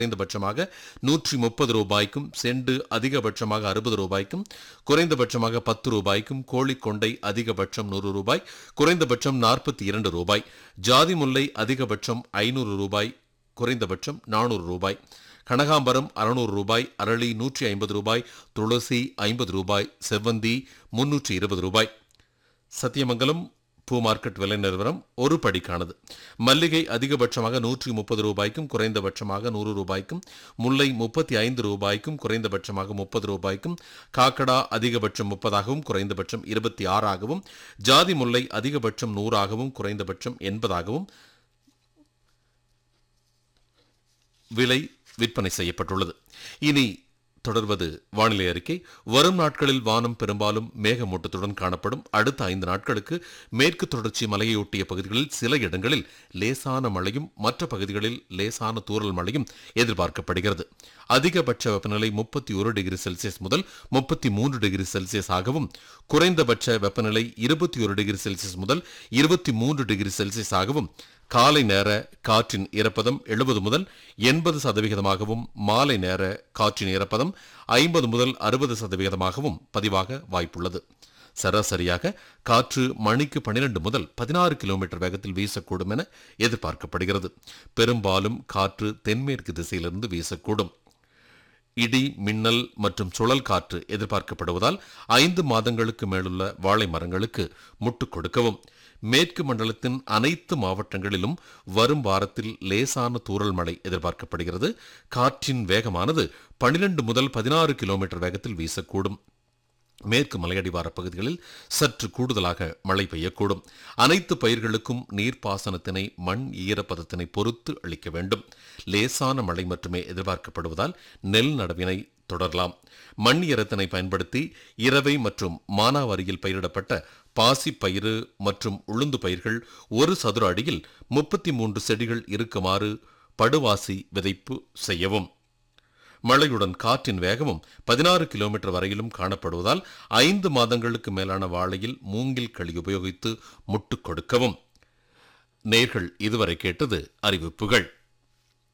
குறைந்தபட்சமாக நூற்றி முப்பது ரூபாய்க்கும் செண்டு அதிகபட்சமாக அறுபது ரூபாய்க்கும் குறைந்தபட்சமாக பத்து ரூபாய்க்கும் கோழிக்கொண்டை அதிகபட்சம் நூறு ரூபாய் குறைந்தபட்சம் நாற்பத்தி இரண்டு ரூபாய் ஜாதி முல்லை அதிகபட்சம் ஐநூறு ரூபாய் குறைந்தபட்சம் நானூறு ரூபாய் கனகாம்பரம் அறுநூறு ரூபாய் அரளி நூற்றி ஐம்பது ரூபாய் துளசி ஐம்பது ரூபாய் செவ்வந்தி முன்னூற்றி இருபது ரூபாய் சத்தியமங்கலம் பூ மார்க்கெட் விலை நிலவரம் ஒரு படிக்கானது மல்லிகை அதிகபட்சமாக நூற்றி முப்பது ரூபாய்க்கும் குறைந்தபட்சமாக நூறு ரூபாய்க்கும் முல்லை முப்பத்தி ஐந்து ரூபாய்க்கும் குறைந்தபட்சமாக முப்பது ரூபாய்க்கும் காக்கடா அதிகபட்சம் முப்பதாகவும் குறைந்தபட்சம் இருபத்தி ஆறாகவும் ஜாதி முல்லை அதிகபட்சம் நூறாகவும் குறைந்தபட்சம் எண்பதாகவும் விலை விற்பனை செய்யப்பட்டுள்ளது இனி தொடர்வது வானிலை அறிக்கை வரும் நாட்களில் வானம் பெரும்பாலும் மேகமூட்டத்துடன் காணப்படும் அடுத்த ஐந்து நாட்களுக்கு மேற்கு தொடர்ச்சி மலையொட்டிய பகுதிகளில் சில இடங்களில் லேசான மழையும் மற்ற பகுதிகளில் லேசான தூறல் மழையும் எதிர்பார்க்கப்படுகிறது அதிகபட்ச வெப்பநிலை முப்பத்தி ஒரு டிகிரி செல்சியஸ் முதல் முப்பத்தி மூன்று டிகிரி செல்சியஸ் ஆகவும் குறைந்தபட்ச வெப்பநிலை இருபத்தி ஒரு டிகிரி செல்சியஸ் முதல் இருபத்தி மூன்று டிகிரி செல்சியஸ் ஆகவும் காலை நேர காற்றின் ஈரப்பதம் எழுபது முதல் எண்பது சதவிகிதமாகவும் மாலை நேர காற்றின் ஈரப்பதம் ஐம்பது முதல் அறுபது சதவிகிதமாகவும் பதிவாக வாய்ப்புள்ளது சராசரியாக காற்று மணிக்கு 12 முதல் பதினாறு கிலோமீட்டர் வேகத்தில் வீசக்கூடும் என எதிர்பார்க்கப்படுகிறது பெரும்பாலும் காற்று தென்மேற்கு திசையிலிருந்து வீசக்கூடும் இடி மின்னல் மற்றும் சுழல் காற்று எதிர்பார்க்கப்படுவதால் ஐந்து மாதங்களுக்கு மேலுள்ள வாழை மரங்களுக்கு முட்டுக் கொடுக்கவும் மேற்கு மண்டலத்தின் அனைத்து மாவட்டங்களிலும் வரும் வாரத்தில் லேசான தூறல் மழை எதிர்பார்க்கப்படுகிறது காற்றின் வேகமானது 12 முதல் பதினாறு கிலோமீட்டர் வேகத்தில் வீசக்கூடும் மேற்கு மலையடிவார பகுதிகளில் சற்று கூடுதலாக மழை பெய்யக்கூடும் அனைத்து பயிர்களுக்கும் நீர்ப்பாசனத்தினை மண் ஈரப்பதத்தினை பொறுத்து அளிக்க வேண்டும் லேசான மழை மட்டுமே எதிர்பார்க்கப்படுவதால் நெல் நடவினை தொடரலாம் மண் ஈரத்தினை பயன்படுத்தி இரவை மற்றும் மானாவாரியில் பயிரிடப்பட்ட பாசி பயிறு மற்றும் உளுந்து பயிர்கள் ஒரு சதுர அடியில் முப்பத்தி மூன்று செடிகள் இருக்குமாறு படுவாசி விதைப்பு செய்யவும் மழையுடன் காற்றின் வேகமும் பதினாறு கிலோமீட்டர் வரையிலும் காணப்படுவதால் ஐந்து மாதங்களுக்கு மேலான வாழையில் மூங்கில் களி உபயோகித்து முட்டுக் கொடுக்கவும் நேர்கள் இதுவரை கேட்டது அறிவிப்புகள்